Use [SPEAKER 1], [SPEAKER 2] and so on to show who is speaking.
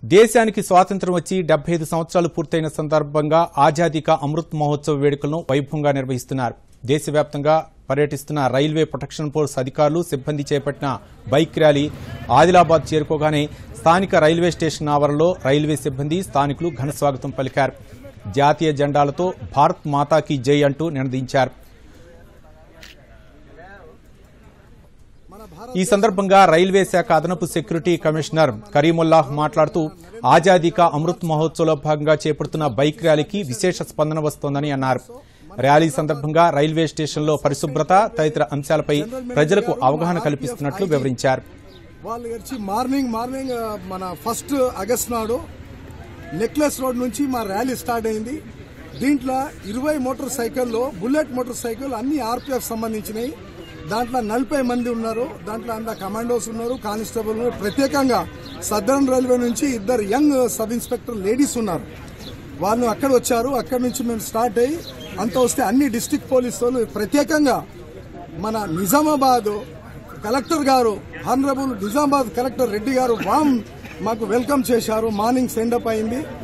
[SPEAKER 1] దేశానికి స్వాతంత్ర్యం వచ్చి డెబ్బై ఐదు సంవత్సరాలు పూర్తయిన సందర్భంగా ఆజాదీ కా అమృత్ మహోత్సవ్ వేడుకలను వైభవంగా నిర్వహిస్తున్నారు దేశవ్యాప్తంగా పర్యటిస్తున్న రైల్వే ప్రొటెక్షన్ ఫోర్స్ అధికారులు సిబ్బంది చేపట్టిన బైక్ ర్యాలీ ఆదిలాబాద్ చేరుకోగానే స్థానిక రైల్వే స్టేషన్ ఆవరణలో రైల్వే సిబ్బంది స్థానికులు ఘన స్వాగతం పలికారు జాతీయ జెండాలతో భారత్ మాతాకి జై అంటూ నినదించారు ఈ సందర్భంగా రైల్వే శాఖ అదనపు సెక్యూరిటీ కమిషనర్ కరీముల్లాహ్ మాట్లాడుతూ ఆజాదీ కా అమృత్ మహోత్సవ్లో భాగంగా చేపడుతున్న బైక్ ర్యాలీకి విశేష స్పందన వస్తోందని అన్నారు ర్యాలీ సందర్భంగా రైల్వే స్టేషన్లో పరిశుభ్రత తదితర అంశాలపై ప్రజలకు అవగాహన కల్పిస్తున్నట్లు వివరించారు
[SPEAKER 2] వాళ్ళు వచ్చి మార్నింగ్ మార్నింగ్ ఆ, మన ఫస్ట్ ఆగస్ట్ నాడు నెక్లెస్ రోడ్ నుంచి మా ర్యాలీ స్టార్ట్ అయింది దీంట్లో ఇరవై మోటార్ సైకిల్లో బుల్లెట్ మోటార్ సైకిల్ అన్ని ఆర్పిఎఫ్ సంబంధించినవి దాంట్లో నలభై మంది ఉన్నారు దాంట్లో అంతా కమాండోస్ ఉన్నారు కానిస్టేబుల్ ఉన్నారు ప్రత్యేకంగా సదరన్ రైల్వే నుంచి ఇద్దరు యంగ్ సబ్ ఇన్స్పెక్టర్ లేడీస్ ఉన్నారు వాళ్ళు అక్కడ వచ్చారు అక్కడి నుంచి మేము స్టార్ట్ అయ్యి అంత వస్తే అన్ని డిస్టిక్ పోలీస్ వాళ్ళు ప్రత్యేకంగా మన నిజామాబాద్ కలెక్టర్ గారు హానరబుల్ నిజామాబాద్ కలెక్టర్ రెడ్డి గారు వామ్ మాకు వెల్కమ్ చేశారు మార్నింగ్ సెండప్ అయింది